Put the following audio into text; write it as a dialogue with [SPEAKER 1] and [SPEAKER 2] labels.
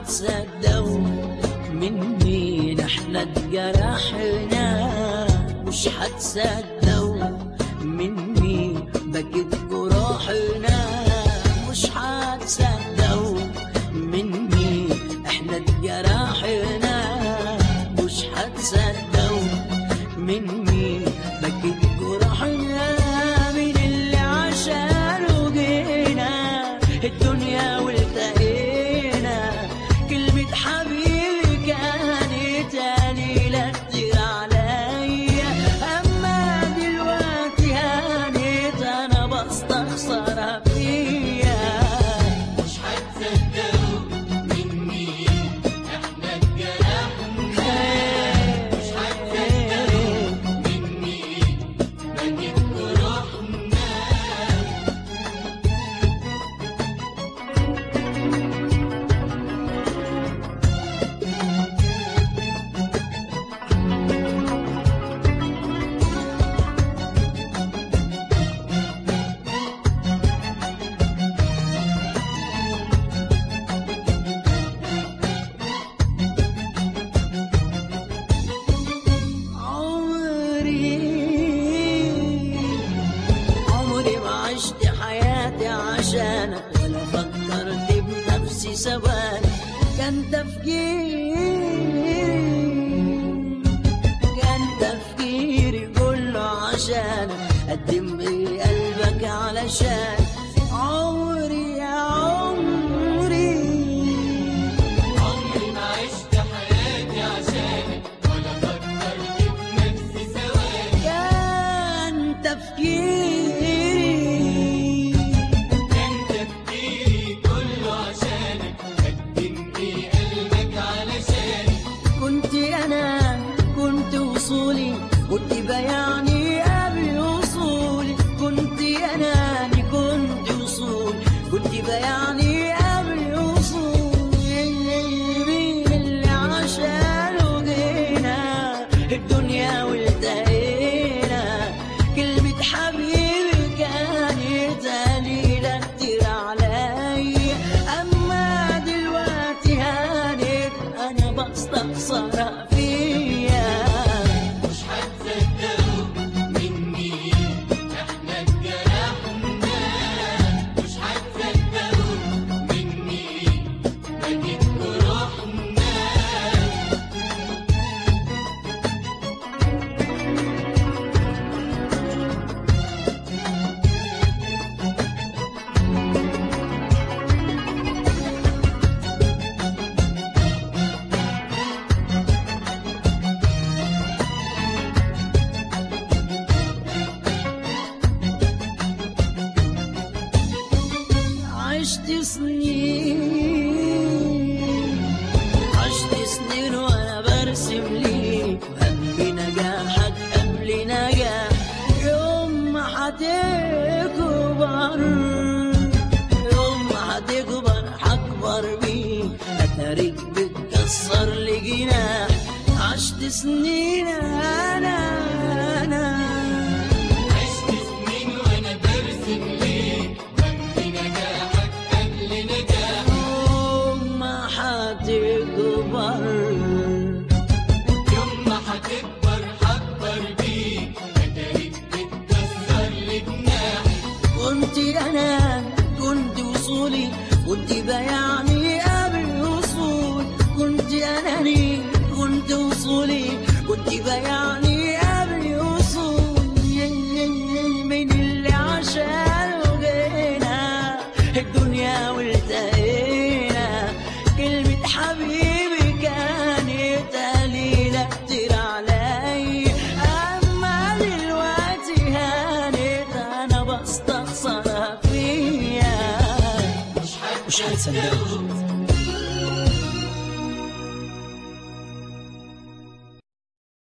[SPEAKER 1] هتصدقوا من مين احنا اتجرحنا مش هتصدقوا من مين بكت جروحنا مش هتصدقوا من مين احنا اتجرحنا مش هتصدقوا من مين بكت جروحنا من اللي عشانه جينا الدنيا والتقينا كلمة حبيبي كانت قليلة كتير عليا أما دلوقتي هانت أنا بستخسر فيا
[SPEAKER 2] مش هتصدقوا مني احنا اتجرحنا مش هتصدقوا مني بكت جروحنا
[SPEAKER 1] عمري عمري ما عشت حياتي عشانك ولا فكرت بنفسي ثواني كان تفكيري كان تفكيري كله عشانك قدم لي قلبك علشان عمري يا عمري
[SPEAKER 2] عمري ما عشت حياتي عشانك ولا فكرت بنفسي ثواني
[SPEAKER 1] كان تفكيري
[SPEAKER 2] كان تفكيري كله عشانك قدم لي قلبك علشاني
[SPEAKER 1] كنت انا كنت وصولي كنت بيعني قبل وصولي كنت انا كنت وصولي كنت بيعني قبل وصولي مين اللي عشانه جينا الدنيا والتقينا كلمة حبيبي كانت قليلة كتير عليا أما دلوقتي هانت أنا بستخسر فيا
[SPEAKER 2] مش هتصدقوا مني احنا اتجرحنا مش هتصدقوا مني بكت جروحنا
[SPEAKER 1] عشت سنين عشت سنين وانا برسم ليك وهم نجاحك قبل نجاح يوم ما هتكبر يوم ما هتكبر هكبر بيك اتاريك بتكسر لي جناح عشت سنين انا انا
[SPEAKER 2] عشت سنين وانا برسم ليك بمضي نجاحك قبل نجاح
[SPEAKER 1] يوم ما هتكبر
[SPEAKER 2] يوم ما هتكبر هكبر بيك اتاريك بتكسر لي جناحي
[SPEAKER 1] كنت انا كنت وصولي كنت بيعني قبل وصول كنت اناني كنت وصولي كنت بيعني قبل وصول من اللي عشانه جينا الدنيا والتقينا كلمة حبيبي كانت قليلة كتير علي أما دلوقتي هانت أنا بستخسر فيا
[SPEAKER 2] مش هتصدقوا